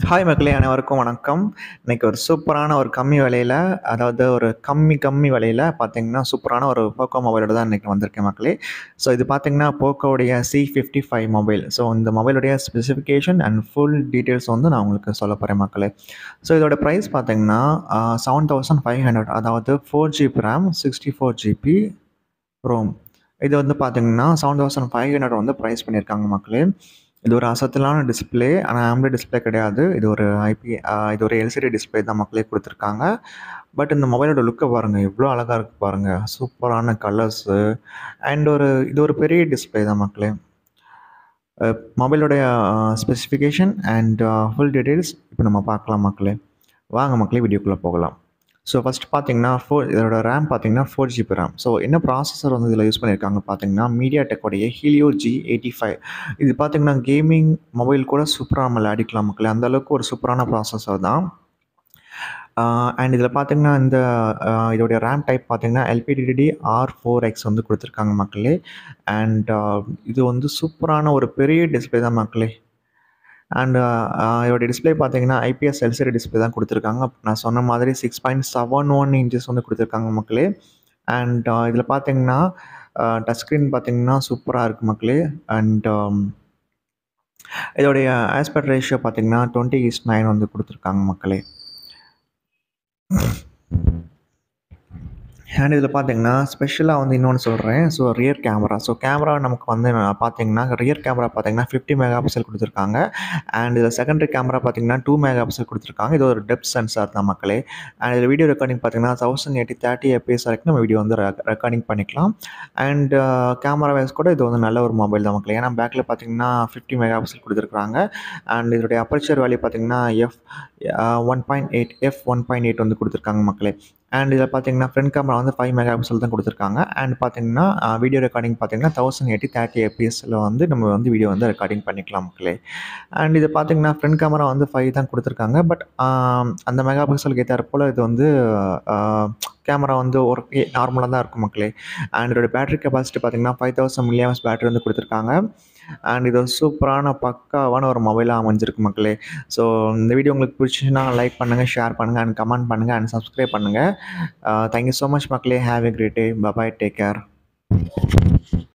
hi மக்களே அனைவருக்கும் வணக்கம் இன்னைக்கு ஒரு சூப்பரான ஒரு கம்மி விலையில் அதாவது ஒரு கம்மி கம்மி விலையில் பார்த்தீங்கன்னா சூப்பரான ஒரு போக்கோ மொபைலோட தான் இன்றைக்கி வந்திருக்கேன் மக்களே ஸோ இது பார்த்தீங்கன்னா போக்கோடைய C fifty five mobile so இந்த மொபைலுடைய ஸ்பெசிஃபிகேஷன் அண்ட் ஃபுல் டீட்டெயில்ஸ் வந்து நான் உங்களுக்கு சொல்ல போகிறேன் மக்களே ஸோ இதோட ப்ரைஸ் பார்த்தீங்கன்னா செவன் தௌசண்ட் ஃபைவ் ஹண்ட்ரட் அதாவது four GB RAM sixty four GB ROM இது வந்து பார்த்தீங்கன்னா செவன் தௌசண்ட் ஃபைவ் ஹண்ட்ரட் வந்து ப்ரைஸ் பண்ணியிருக்காங்க மக்களே இது ஒரு அசத்தலான டிஸ்பிளே ஆனால் ஆம்லே டிஸ்பிளே கிடையாது இது ஒரு ஐபி இது ஒரு எல்சிடி டிஸ்பிளே தான் மக்களே கொடுத்துருக்காங்க பட் இந்த மொபைலோட லுக்கை பாருங்கள் எவ்வளோ அழகாக இருக்குது பாருங்கள் சூப்பரான கலர்ஸு அண்ட் ஒரு இது ஒரு பெரிய டிஸ்பிளே தான் மக்களே மொபைலோடைய ஸ்பெசிஃபிகேஷன் அண்ட் ஃபுல் டீட்டெயில்ஸ் இப்போ நம்ம பார்க்கலாம் மக்களே வாங்க மக்களே வீடியோக்குள்ளே போகலாம் ஸோ ஃபஸ்ட் பார்த்தீங்கன்னா ஃபோர் இதோட ரேம் பார்த்தீங்கன்னா ஃபோர் ஜிபி ரேம் ஸோ என்ன ப்ராசஸர் வந்து இதில் யூஸ் பண்ணியிருக்காங்க பார்த்தீங்கன்னா மீடியா டெக்கோடைய ஹீலியோ ஜி எயிட்டி ஃபைவ் இது பார்த்தீங்கன்னா கேமிங் மொபைல் கூட சூப்பராக நம்ம விளையாடிக்கலாம் மக்களே அந்தளவுக்கு ஒரு சூப்பரான ப்ராசஸர் தான் அண்ட் இதில் பார்த்தீங்கன்னா இந்த இதோடைய ரேம் டைப் பார்த்தீங்கன்னா எல்பிடிடி ஆர் ஃபோர் எக்ஸ் வந்து கொடுத்துருக்காங்க மக்களே அண்ட் இது வந்து சூப்பரான ஒரு பெரிய டிஸ்பிளே தான் மக்களே அண்ட் இதோடைய டிஸ்பிளே பார்த்தீங்கன்னா ஐபிஎஸ் எல்சிடி டிஸ்பிளே தான் கொடுத்துருக்காங்க நான் சொன்ன மாதிரி six point seven one inches வந்து கொடுத்துருக்காங்க மக்களே அண்ட் இதில் பார்த்தீங்கன்னா டச் ஸ்க்ரீன் பார்த்தீங்கன்னா சூப்பராக இருக்குது மக்களே அண்ட் இதோடைய ஆஸ்பெக்ட் ரேஷியோ பார்த்தீங்கன்னா டுவெண்ட்டி இஸ் நைன் வந்து கொடுத்துருக்காங்க மக்களே அண்ட் இதில் பார்த்தீங்கன்னா ஸ்பெஷலாக வந்து இன்னொன்று சொல்கிறேன் so rear camera so camera நமக்கு வந்து பார்த்தீங்கன்னா ரியர் கேமரா பார்த்தீங்கன்னா ஃபிஃப்டி மெகா பிக்சல் கொடுத்துருக்காங்க அண்ட் இதில் செகண்டரி கேமரா பார்த்தீங்கன்னா டூ மெகா பிக்சல் கொடுத்துருக்காங்க இது ஒரு டெப்த் சென்சார் தான் மக்களே அண்ட் இதில் வீடியோ ரெக்கார்டிங் பார்த்தீங்கன்னா தௌசண்ட் எயிட்டி தேர்ட்டி எப்பிஎஸ் வரைக்கும் நம்ம வீடியோ வந்து ரெக்கார்டிங் பண்ணிக்கலாம் அண்ட் கேமரா வைஸ் கூட இது வந்து நல்ல ஒரு மொபைல் தான் மக்களே ஏன்னா பேக்கில் பார்த்தீங்கன்னா ஃபிஃப்டி மெகா பிக்சல் கொடுத்துருக்காங்க அண்ட் இதோடைய அப்பர்ச்சர் வேல்யூ பார்த்தீங்கன்னா F one point eight F one point eight வந்து கொடுத்துருக்காங்க மக்களே அண்ட் இதில் பார்த்தீங்கன்னா ஃப்ரண்ட் கேமரா வந்து ஃபைவ் மெகா பிக்சல் தான் கொடுத்துருக்காங்க அண்ட் பார்த்தீங்கன்னா வீடியோ ரெக்கார்டிங் பார்த்தீங்கன்னா தௌசண்ட் எயிட்டி தேர்ட்டி எபிஎஸ்ல வந்து நம்ம வந்து வீடியோ வந்து ரெக்கார்டிங் பண்ணிக்கலாம் மக்களே அண்ட் இது பார்த்தீங்கன்னா ஃப்ரண்ட் கேமரா வந்து ஃபைவ் தான் கொடுத்துருக்காங்க பட் அந்த மெகா பிக்சலுக்கு ஏற்றார் போல் இது வந்து கேமரா வந்து ஒரு நார்மலாக தான் இருக்கும் மக்களே அண்ட் இதோட பேட்டரி கெப்பாசிட்டி பார்த்தீங்கன்னா ஃபைவ் தௌசண்ட் மில்லியம்ஸ் பேட்டரி வந்து கொடுத்துருக்காங்க அண்ட் இது ஒரு சூப்பரான பக்காவான ஒரு மொபைலாக அமைஞ்சிருக்கு மக்களே ஸோ இந்த வீடியோ உங்களுக்கு பிடிச்சிச்சுன்னா லைக் பண்ணுங்கள் ஷேர் பண்ணுங்கள் அண்ட் கமெண்ட் பண்ணுங்கள் அண்ட் சப்ஸ்கிரைப் பண்ணுங்கள் தேங்க்யூ ஸோ மச் மக்களே have a great day bye bye take care